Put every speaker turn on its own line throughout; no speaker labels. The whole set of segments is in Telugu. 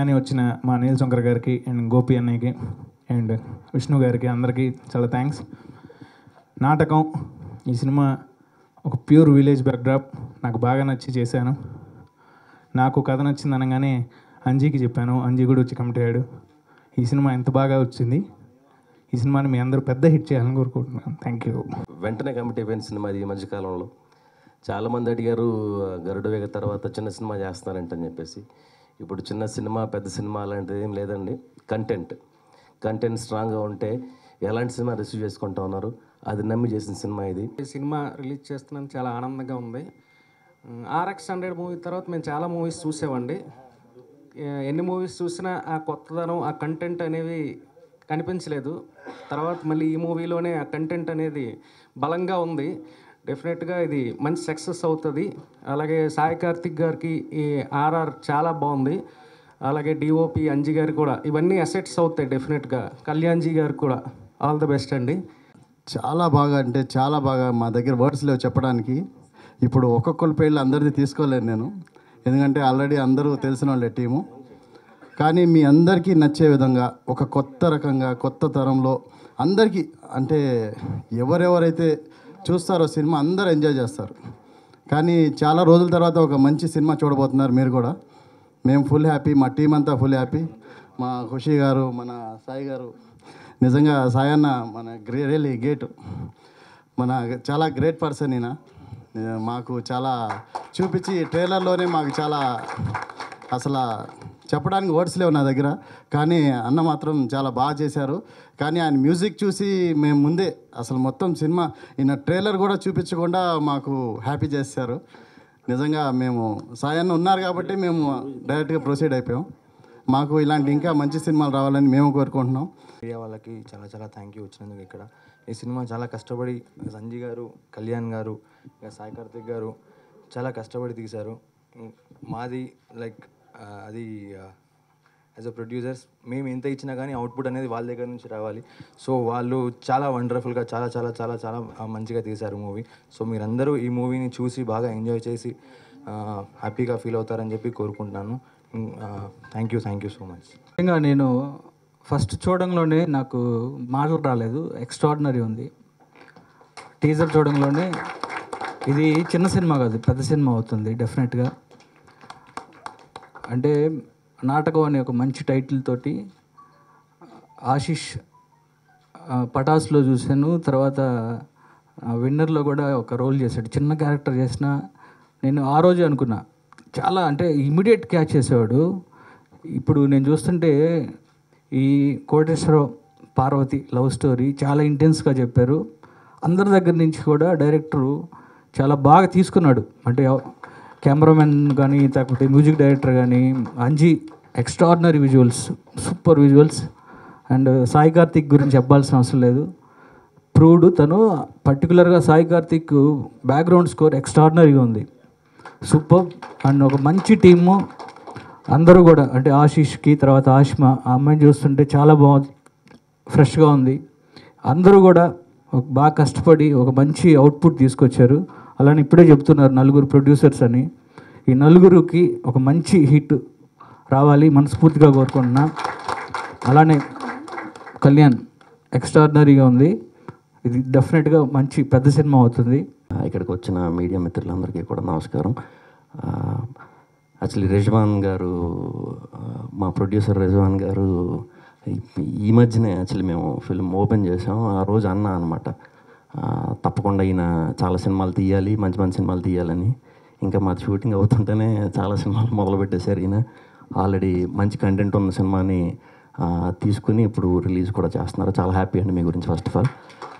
అనగానే వచ్చిన మా నీల్ శంకర్ గారికి అండ్ గోపి అన్నయ్యకి అండ్ విష్ణు గారికి అందరికీ చాలా థ్యాంక్స్ నాటకం ఈ సినిమా ఒక ప్యూర్ విలేజ్ బ్యాక్డ్రాప్ నాకు బాగా నచ్చి చేశాను నాకు కథ నచ్చింది అనగానే అంజీకి చెప్పాను అంజీ కూడా వచ్చి కమిట్ అయ్యాడు ఈ సినిమా ఎంత బాగా వచ్చింది ఈ సినిమాని మీ అందరూ పెద్ద హిట్ చేయాలని కోరుకుంటున్నాను థ్యాంక్ యూ
వెంటనే కమిట్ అయిపోయిన సినిమా ఇది ఈ మధ్యకాలంలో చాలామంది అడిగారు గరుడ వేగ తర్వాత చిన్న సినిమా చేస్తున్నారంటని చెప్పేసి ఇప్పుడు చిన్న సినిమా పెద్ద సినిమా అలాంటిది ఏం లేదండి కంటెంట్ కంటెంట్ స్ట్రాంగ్గా ఉంటే ఎలాంటి సినిమా రిసీవ్ చేసుకుంటా ఉన్నారు అది నమ్మి చేసిన సినిమా ఇది
ఈ సినిమా రిలీజ్ చేస్తున్నాను చాలా ఆనందంగా ఉంది ఆర్ఎక్స్ హండ్రెడ్ మూవీ తర్వాత మేము చాలా మూవీస్ చూసామండి ఏ- ఎన్ని మూవీస్ చూసినా ఆ కొత్తదనం ఆ కంటెంట్ అనేవి కనిపించలేదు తర్వాత మళ్ళీ ఈ మూవీలోనే ఆ కంటెంట్ అనేది బలంగా ఉంది డెఫినెట్గా ఇది మంచి సక్సెస్ అవుతుంది అలాగే సాయి కార్తిక్ గారికి ఈ ఆర్ఆర్ చాలా బాగుంది అలాగే డిఓపి అంజి గారు కూడా ఇవన్నీ అసెట్స్ అవుతాయి డెఫినెట్గా కళ్యాణ్జీ గారికి కూడా ఆల్ ద బెస్ట్ అండి
చాలా బాగా అంటే చాలా బాగా మా దగ్గర వర్డ్స్ లేవు చెప్పడానికి ఇప్పుడు ఒక్కొక్కరి పేర్లు అందరిది తీసుకోలేను నేను ఎందుకంటే ఆల్రెడీ అందరూ తెలిసిన వాళ్ళే టీము కానీ మీ అందరికీ నచ్చే విధంగా ఒక కొత్త రకంగా కొత్త తరంలో అందరికీ అంటే ఎవరెవరైతే చూస్తారో సినిమా అందరూ ఎంజాయ్ చేస్తారు కానీ చాలా రోజుల తర్వాత ఒక మంచి సినిమా చూడబోతున్నారు మీరు కూడా మేము ఫుల్ హ్యాపీ మా టీం అంతా ఫుల్ హ్యాపీ మా ఖుషి గారు మన సాయి గారు నిజంగా సాయి అన్న మన గ్రే రియలీ గేట్ మన చాలా గ్రేట్ పర్సన్ ఈయన ఏ, మాకు చాలా చూపించి ట్రైలర్లోనే మాకు చాలా అసలు చెప్పడానికి వర్డ్స్ లేవు నా దగ్గర కానీ అన్న మాత్రం చాలా బాగా చేశారు కానీ ఆయన మ్యూజిక్ చూసి మేము ముందే అసలు మొత్తం సినిమా ఈయన ట్రైలర్ కూడా చూపించకుండా మాకు హ్యాపీ చేశారు నిజంగా మేము సాయన్న ఉన్నారు కాబట్టి మేము డైరెక్ట్గా ప్రొసీడ్ అయిపోయాం మాకు ఇలాంటి ఇంకా మంచి సినిమాలు రావాలని మేము కోరుకుంటున్నాం
మీడియా వాళ్ళకి చాలా చాలా థ్యాంక్ యూ వచ్చినందుకు ఇక్కడ ఈ సినిమా చాలా కష్టపడి సంజయ్ గారు కళ్యాణ్ గారు ఇంకా సాయి కార్తిక్ గారు చాలా కష్టపడి తీశారు ఉమ్, మాది లైక్ అది యాజ్ అ ప్రొడ్యూసర్స్ మేము ఎంత ఇచ్చినా కానీ అవుట్పుట్ అనేది వాళ్ళ దగ్గర నుంచి రావాలి సో వాళ్ళు చాలా వండర్ఫుల్గా చాలా చాలా చాలా చాలా ఆ, మంచిగా తీశారు మూవీ సో మీరందరూ ఈ మూవీని చూసి బాగా ఎంజాయ్ చేసి హ్యాపీగా ఫీల్ అవుతారని చెప్పి కోరుకుంటున్నాను thank you thank you so much
నిజంగా నేను ఫస్ట్ చూడంలోనే నాకు మాటలు రాలేదు ఎక్స్ట్రాడినరీ ఉంది టీజర్ చూడంలోనే ఇది చిన్న సినిమా కాదు పెద్ద సినిమా అవుతుంది డెఫినెట్గా అంటే నాటకం అనే ఒక మంచి టైటిల్ తోటి ఆశిష్ ఆ, పటాస్లో చూశాను తర్వాత ఆ, విన్నర్లో కూడా ఒక రోల్ చేశాడు చిన్న క్యారెక్టర్ చేసిన నేను ఆ రోజే అనుకున్నా చాలా అంటే ఇమీడియట్ క్యాచ్ చేసేవాడు ఇప్పుడు నేను చూస్తుంటే ఈ కోటేశ్వరరావు పార్వతి లవ్ స్టోరీ చాలా ఇంటెన్స్గా చెప్పారు అందరి దగ్గర నుంచి కూడా డైరెక్టరు చాలా బాగా తీసుకున్నాడు అంటే ఎవ- కెమెరామెన్ కానీ లేకపోతే మ్యూజిక్ డైరెక్టర్ కానీ Anji extraordinary visuals super visuals and Sai Karthik గురించి చెప్పాల్సిన అవసరం లేదు ప్రూవ్డ్ తను పర్టికులర్గా సాయి కార్తిక్ బ్యాక్గ్రౌండ్ స్కోర్ ఎక్స్ట్రాడినరీగా ఉంది సూపర్ అండ్ ఒక మంచి టీము అందరూ కూడా అంటే ఆశీష్కి తర్వాత ఆష్మా ఆ అమ్మాయిని చూస్తుంటే చాలా బాగుంది ఫ్రెష్గా ఉంది అందరూ కూడా ఒక బాగా కష్టపడి ఒక మంచి అవుట్పుట్ తీసుకొచ్చారు అలానే ఇప్పుడే చెప్తున్నారు నలుగురు ప్రొడ్యూసర్స్ అని ఈ నలుగురికి ఒక మంచి హిట్ రావాలి మనస్ఫూర్తిగా కోరుకుంటున్నా అలానే కళ్యాణ్ ఎక్స్ట్రాడినరీగా ఉంది ఇది డెఫినెట్గా మంచి పెద్ద సినిమా అవుతుంది
ఇక్కడికి వచ్చిన మీడియా మిత్రులందరికీ కూడా నమస్కారం యాక్చువల్లీ రెజ్వాన్ గారు ఆ, మా ప్రొడ్యూసర్ రెజ్వాన్ గారు ఈ- ఈ మధ్యనే యాక్చువల్లీ మేము ఫిల్మ్ ఓపెన్ చేసాం ఆ రోజు అన్న అనమాట తప్పకుండా ఈయన చాలా సినిమాలు తీయాలి మంచి మంచి సినిమాలు తీయాలని ఇంకా మా షూటింగ్ అవుతుంటేనే చాలా సినిమాలు మొదలుపెట్టేశారు ఈయన ఆల్రెడీ మంచి కంటెంట్ ఉన్న సినిమాని ఆ, తీసుకుని ఇప్పుడు రిలీజ్ కూడా చేస్తున్నారు చాలా హ్యాపీ అండి మీ గురించి ఫస్ట్ ఆఫ్ ఆల్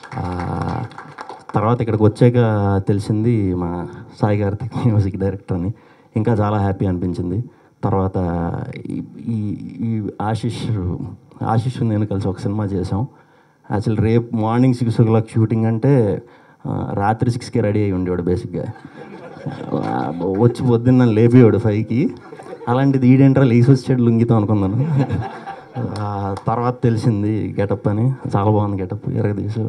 తర్వాత ఇక్కడికి వచ్చాక తెలిసింది మా సాయి కార్తిక్ మ్యూజిక్ డైరెక్టర్ అని ఇంకా చాలా హ్యాపీ అనిపించింది తర్వాత ఈ- ఈ ఈ ఆశిష్ ఆశిష్ నేను కలిసి ఒక సినిమా చేసాం యాక్చువల్ రేపు morning six o'clock shooting అంటే ఆ, రాత్రి సిక్స్కి రెడీ అయ్యి ఉండేవాడు బేసిక్గా ఆ, వచ్చి పొద్దున్న లేపేవాడు ఫైవ్కి అలాంటిది ఈడేంట్రా లేచి వచ్చాడు లుంగితో అనుకున్నాను ఆ, తర్వాత తెలిసింది గెటప్ అని చాలా బాగుంది గెటప్ ఎరగదీసు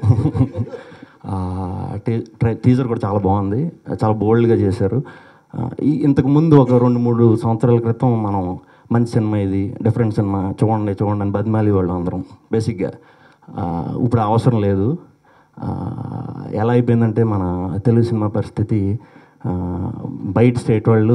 టీజర్ కూడా చాలా బాగుంది చాలా బోల్డ్గా చేశారు ఆ, ఈ ఇంతకు ముందు ఒక రెండు మూడు సంవత్సరాల క్రితం మనం మంచి సినిమా ఇది డిఫరెంట్ సినిమా చూడండి చూడండి అని బతిమాలి వాళ్ళు అందరం బేసిక్గా ఆ, ఇప్పుడు అవసరం లేదు ఆ, ఎలా అయిపోయిందంటే మన తెలుగు సినిమా పరిస్థితి ఆ, బయట స్టేట్ వాళ్ళు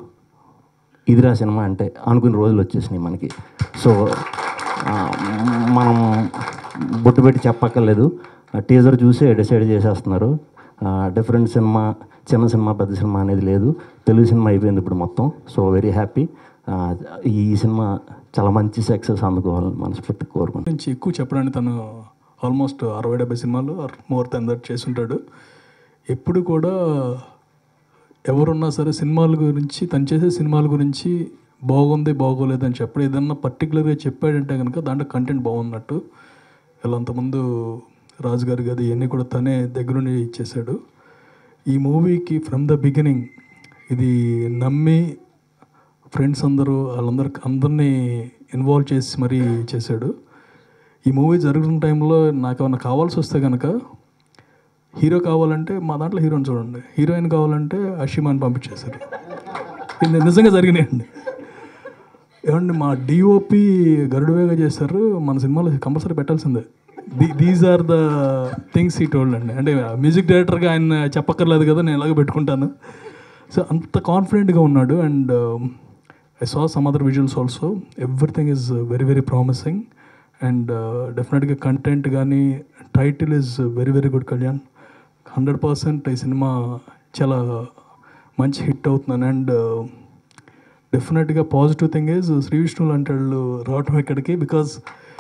ఇదిరా సినిమా అంటే అనుకునే రోజులు వచ్చేసినాయి మనకి సో ఆ, మనం బొట్టు పెట్టి చెప్పక్కర్లేదు టీజర్ చూసి డిసైడ్ చేసేస్తున్నారు డిఫరెంట్ సినిమా చిన్న సినిమా పెద్ద సినిమా అనేది లేదు తెలుగు సినిమా అయిపోయింది ఇప్పుడు మొత్తం సో వెరీ హ్యాపీ ఈ సినిమా చాలా మంచి సక్సెస్ అందుకోవాలని మనస్ఫూర్తి కోరుకుంటున్నాను
నుంచి ఎక్కువ చెప్పడానికి తను ఆల్మోస్ట్ అరవై డెబ్బై సినిమాలు ఆర్ మోర్ దెన్ దట్ చేసుంటాడు ఎప్పుడు కూడా ఎవరున్నా సరే సినిమాల గురించి తను చేసే సినిమాల గురించి బాగుంది బాగోలేదు అని చెప్పడం ఏదన్నా పర్టికులర్గా చెప్పాడంటే కనుక దాంట్లో కంటెంట్ బాగున్నట్టు ఇలా అంతకుముందు రాజు గారి గది ఇవన్నీ కూడా తనే దగ్గరుండి ఇచ్చేసాడు ఈ మూవీకి ఫ్రమ్ ద బిగినింగ్ ఇది నమ్మి ఫ్రెండ్స్ అందరూ వాళ్ళందరూ అందరినీ ఇన్వాల్వ్ చేసి మరీ చేశాడు ఈ మూవీ జరుగుతున్న టైంలో నాకు ఏమైనా కావాల్సి వస్తే కనుక హీరో కావాలంటే మా దాంట్లో హీరోని చూడండి హీరోయిన్ కావాలంటే అషిమాని పంపించేశారు ఇది నిజంగా జరిగినాయండి ఏమండి మా డిఓపి గరుడువేగా చేశారు మన సినిమాలో కంపల్సరీ పెట్టాల్సిందే these are the things I told అండి అంటే మ్యూజిక్ డైరెక్టర్గా ఆయన చెప్పక్కర్లేదు కదా నేను ఎలాగో పెట్టుకుంటాను సో అంత కాన్ఫిడెంట్గా ఉన్నాడు and I saw some other visuals also everything is very very promising and డెఫినెట్గా కంటెంట్ కానీ title is very very good Kalyan hundred percent ఈ సినిమా చాలా మంచి హిట్ అవుతున్నాను అండ్ డెఫినెట్గా positive thing is Sri Vishnu లాంటి వాళ్ళు రావటం ఇక్కడికి బికాజ్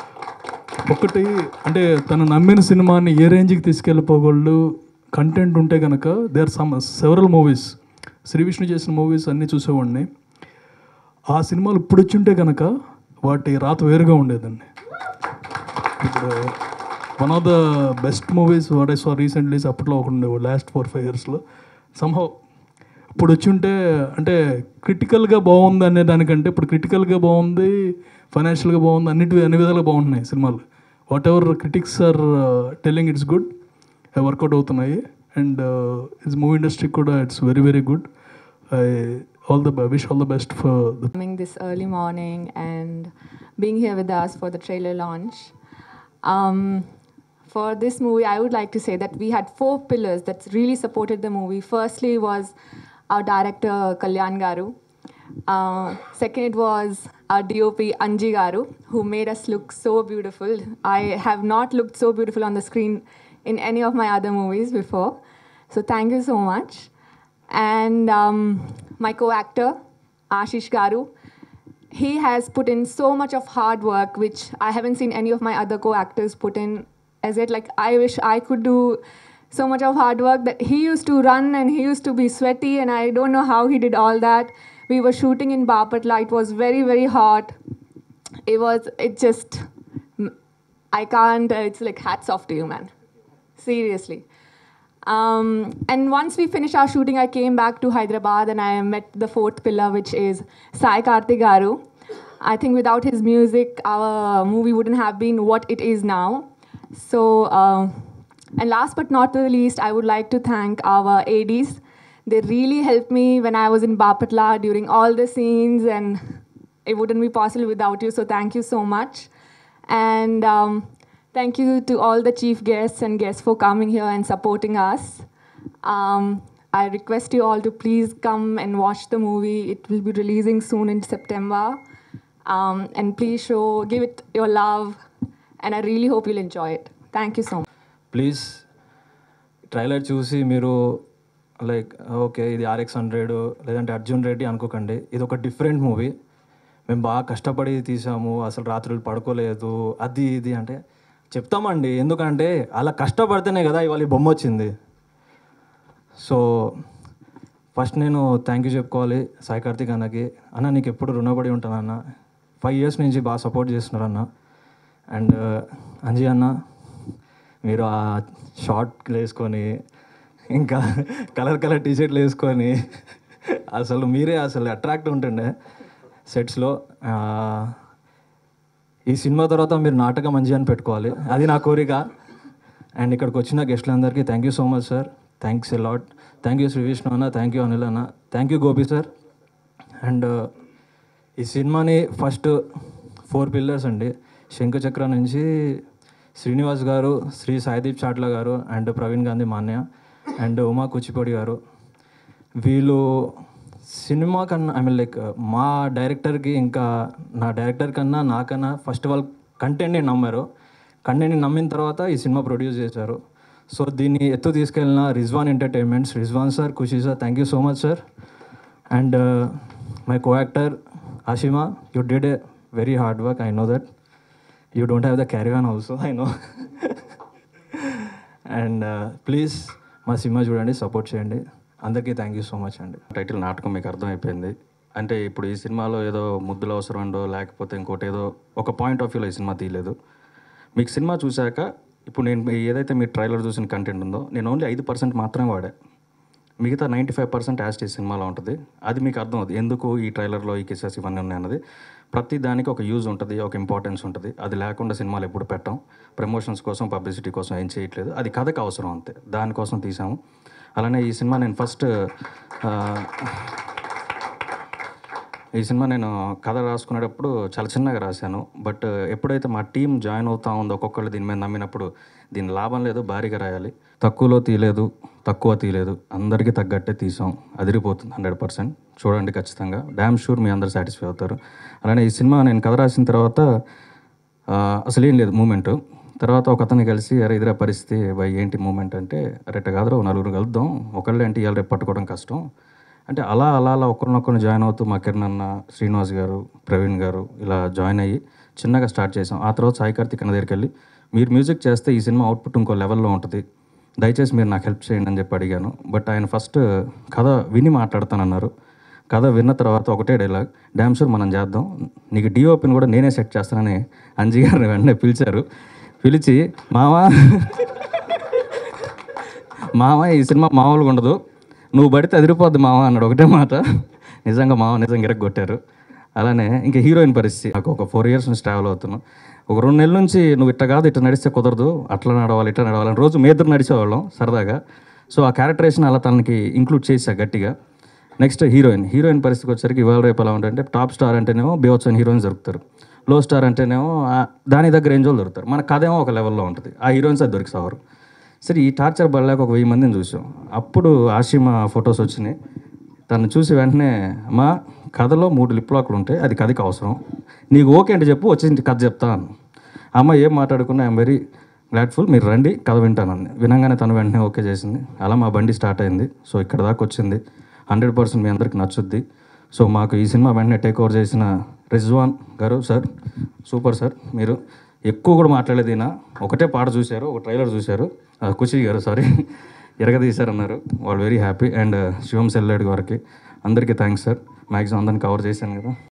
ఒకటి అంటే తను నమ్మిన సినిమాని ఏ రేంజ్కి తీసుకెళ్ళిపోగలడు కంటెంట్ ఉంటే కనుక they are some several movies Sri Vishnu చేసిన మూవీస్ అన్నీ చూసేవాడిని ఆ సినిమాలు ఇప్పుడు వచ్చుంటే కనుక వాటి రాత వేరుగా ఉండేదండి ఇప్పుడు one of the best movies what I saw recently అప్పట్లో ఒక ఉండేవాడు లాస్ట్ ఫోర్ ఫైవ్ ఇయర్స్లో సంహవ్ ఇప్పుడు వచ్చి ఉంటే అంటే క్రిటికల్గా బాగుంది అనే దానికంటే ఇప్పుడు క్రిటికల్గా బాగుంది ఫైనాన్షియల్గా బాగుంది అన్నిటి అన్ని విధాలుగా బాగుంటున్నాయి సినిమాలు whatever critics are telling it's good work out అవుతున్నాయి అండ్ ఇట్స్ మూవీ ఇండస్ట్రీ కూడా it's very very good I all the wish all the best for the
coming this early morning and being here with us for the trailer launch. Um, for this movie, I would like to say that we had four pillars that really supported the movie. Firstly, was our director Kalyan Garu. Uh, second, it was our DOP Anji Garu, who made us look so beautiful. I have not looked so beautiful on the screen in any of my other movies before. So thank you so much. And um, my co-actor Ashish Garu, he has put in so much of hard work, which I haven't seen any of my other co-actors put in. As it like I wish I could do so much of hard work that he used to run and he used to be sweaty, and I don't know how he did all that. We were shooting in Bapatla. It was very very hot. It was it just I can't. It's like hats off to you, man. Seriously. Um, and once we finished our shooting, I came back to Hyderabad and I met the fourth pillar, which is Sai Karthik Garu. I think without his music, our movie wouldn't have been what it is now. So, uh, and last but not the least, I would like to thank our ADs. They really helped me when I was in Bapatla during all the scenes, and it wouldn't be possible without you. So, thank you so much. And um, thank you to all the chief guests and guests for coming here and supporting us. Um, I request you all to please come and watch the movie. It will be releasing soon in September. Um, and please show, give it your love. And I really hope you'll enjoy it. Thank you so much.
Please trailer చూసి మీరు లైక్ ఓకే ఇది ఆర్ఎక్స్ హండ్రెడ్ లేదంటే అర్జున్ రెడ్డి అనుకోకండి ఇది ఒక డిఫరెంట్ మూవీ మేము బాగా కష్టపడి తీసాము అసలు రాత్రులు పడుకోలేదు అది ఇది అంటే చెప్తామండి ఎందుకంటే అలా కష్టపడితేనే కదా ఇవాళ ఈ బొమ్మ వచ్చింది సో ఫస్ట్ నేను థ్యాంక్ యూ చెప్పుకోవాలి సాయి కార్తిక్ అన్నకి అన్న నీకు ఎప్పుడు రుణపడి ఉంటానన్న ఫైవ్ ఇయర్స్ నుంచి బాగా సపోర్ట్ చేస్తున్నారు అన్న అండ్ అంజీ అన్న మీరు ఆ షార్ట్ వేసుకొని ఇంకా కలర్ కలర్ టీషర్ట్లు వేసుకొని అసలు మీరే అసలు అట్రాక్ట్ ఉంటుండే సెట్స్లో ఈ సినిమా తర్వాత మీరు నాటకం మంచి అని పెట్టుకోవాలి అది నా కోరిక అండ్ ఇక్కడికి వచ్చిన గెస్ట్లందరికీ thank you so much sir thanks a lot thank you Sri Vishnu అన్న థ్యాంక్ యూ అనిల్ అన్న thank you Gopi sir and ఈ సినిమాని ఫస్ట్ ఫోర్ పిల్లర్స్ అండి శంకుచక్ర నుంచి శ్రీనివాస్ గారు శ్రీ సాయిదీప్ చాట్ల గారు అండ్ ప్రవీణ్ గాంధీ మాన్య అండ్ ఉమా కూచిపూడి గారు వీళ్ళు సినిమా కన్నా ఐ మీన్ లైక్ మా డైరెక్టర్కి ఇంకా నా డైరెక్టర్ కన్నా నాకన్నా ఫస్ట్ వాళ్ళు కంటెంట్ని నమ్మారు కంటెంట్ని నమ్మిన తర్వాత ఈ సినిమా ప్రొడ్యూస్ చేశారు సో దీన్ని ఎత్తు తీసుకెళ్ళిన Rizwan entertainments Rizwan sir Khushi sir thank you so much sir and my co actor Ashima you did a very hard work I know that you don't have the carry on also I know and please మా సినిమా చూడండి సపోర్ట్ చేయండి అందరికీ థ్యాంక్ యూ సో మచ్ అండి
టైటిల్ నాటకం మీకు అర్థమైపోయింది అంటే ఇప్పుడు ఈ సినిమాలో ఏదో ముద్దులు అవసరం ఉండో లేకపోతే ఇంకోటి ఏదో ఒక పాయింట్ ఆఫ్ వ్యూలో ఈ సినిమా తీయలేదు మీకు సినిమా చూశాక ఇప్పుడు నేను మీ ఏదైతే మీ ట్రైలర్ చూసిన కంటెంట్ ఉందో నేను ఓన్లీ ఐదు పర్సెంట్ మాత్రమే వాడా మిగతా నైంటీ ఫైవ్ పర్సెంట్ యాస్ట్ ఈ సినిమాలో ఉంటుంది అది మీకు అర్థం అవుతుంది ఎందుకు ఈ ట్రైలర్లో ఈ కిసెస్ ఇవన్నీ ఉన్నాయన్నది ప్రతి దానికి ఒక యూజ్ ఉంటుంది ఒక ఇంపార్టెన్స్ ఉంటుంది అది లేకుండా సినిమాలు ఎప్పుడు పెట్టాం ప్రమోషన్స్ కోసం పబ్లిసిటీ కోసం ఏం చేయట్లేదు అది కథకు అవసరం అంతే దానికోసం తీసాము అలానే ఈ సినిమా నేను ఫస్ట్ ఈ సినిమా నేను కథ రాసుకునేటప్పుడు చాలా చిన్నగా రాశాను బట్ ఎప్పుడైతే మా టీం జాయిన్ అవుతా ఉందో ఒక్కొక్కళ్ళు దీని మీద నమ్మినప్పుడు దీని లాభం లేదు భారీగా రాయాలి తక్కువలో తీయలేదు తక్కువ తీయలేదు అందరికీ తగ్గట్టే తీసాం అదిరిపోతుంది హండ్రెడ్ పర్సెంట్ చూడండి ఖచ్చితంగా డ్యామ్ షూర్ మీ అందరు సాటిస్ఫై అవుతారు అలానే ఈ సినిమా నేను కథ రాసిన తర్వాత ఆ, అసలు ఏం లేదు మూమెంట్ తర్వాత ఒక అతన్ని కలిసి అరే ఇదిరా పరిస్థితి బై ఏంటి మూమెంట్ అంటే రెట్ట కాదురా ఓ నలుగురు కలుద్దాం ఒకళ్ళే అంటే ఇవాళ రేపు పట్టుకోవడం కష్టం అంటే అలా అలా అలా ఒకరినొకరిని జాయిన్ అవుతూ మా కిరణ్ అన్న శ్రీనివాస్ గారు ప్రవీణ్ గారు ఇలా జాయిన్ అయ్యి చిన్నగా స్టార్ట్ చేసాం ఆ తర్వాత సాయి కార్తిక్ అన్న దగ్గరికి వెళ్ళి మీరు మ్యూజిక్ చేస్తే ఈ సినిమా అవుట్పుట్ ఇంకో లెవెల్లో ఉంటుంది దయచేసి మీరు నాకు హెల్ప్ చేయండి అని చెప్పి అడిగాను బట్ ఆయన ఫస్ట్ కథ విని మాట్లాడతానన్నారు కథ విన్న తర్వాత ఒకటే డైలాగ్ డ్యామ్ షూర్ మనం చేద్దాం నీకు డిఓపిని కూడా నేనే సెట్ చేస్తానని అంజీ గారిని వెంటనే పిలిచారు పిలిచి మావా మామ ఈ సినిమా మామూలుగా ఉండదు నువ్వు పడితే అదిరిపోద్ది మామ అన్నాడు ఒకటే మాట నిజంగా మామ నిజంగా ఇరగొట్టారు అలానే ఇంకా హీరోయిన్ పరిస్థితి నాకు ఒక ఫోర్ ఇయర్స్ నుంచి ట్రావెల్ అవుతున్నాను ఒక రెండు నెలల నుంచి నువ్వు ఇట్ట కాదు ఇట్ట నడిస్తే కుదరదు అట్లా నడవాలి ఇట్లా నడవాలి అని రోజు మీ ఇద్దరు నడిచేవాళ్ళం సరదాగా సో ఆ క్యారెక్టరేషన్ అలా తనకి ఇంక్లూడ్ చేసా గట్టిగా నెక్స్ట్ హీరోయిన్ హీరోయిన్ పరిస్థితికి వచ్చరికి ఇవాళ రేపు ఎలా ఉంటుందంటే టాప్ స్టార్ అంటేనేమో బేవచ్చ అని హీరోయిన్స్ దొరుకుతారు లో స్టార్ అంటేనేమో ఆ- దాని దగ్గర రేంజ్ వాళ్ళు దొరుకుతారు మన కథ ఏమో ఒక లెవెల్లో ఉంటుంది ఆ హీరోయిన్స్ అది దొరికి సావరు సరే ఈ టార్చర్ పడలేక ఒక వెయ్యి మందిని చూసాం అప్పుడు ఆషిమా ఫొటోస్ వచ్చినాయి తను చూసి వెంటనే మా కథలో మూడు లిప్ లాక్లు ఉంటాయి అది కథకి అవసరం నీకు ఓకే అంటే చెప్పు వచ్చి ఇంటి కథ చెప్తా అన్న అమ్మ ఏం మాట్లాడుకున్నా ఐఎమ్ వెరీ గ్లాడ్ఫుల్ మీరు రండి కథ వింటానంది వినంగానే తను వెంటనే ఓకే చేసింది అలా మా బండి స్టార్ట్ అయింది సో ఇక్కడ దాకా వచ్చింది హండ్రెడ్ పర్సెంట్ మీ అందరికి నచ్చుద్ది సో మాకు ఈ సినిమా వెంటనే టేక్ ఓవర్ చేసిన రిజ్వాన్ గారు సార్ సూపర్ సార్ మీరు ఎక్కువ కూడా మాట్లాడలేదు ఈయన ఒకటే పాట చూశారు ఒక ట్రైలర్ చూశారు ఆ, ఖుషి గారు సారీ ఎరగదీశారన్నారు వాళ్ళు వెరీ హ్యాపీ అండ్ శివం సెల్లాడ్ గారికి అందరికీ థ్యాంక్స్ సార్ మ్యాక్సిమం అందరిని కవర్ చేశాను కదా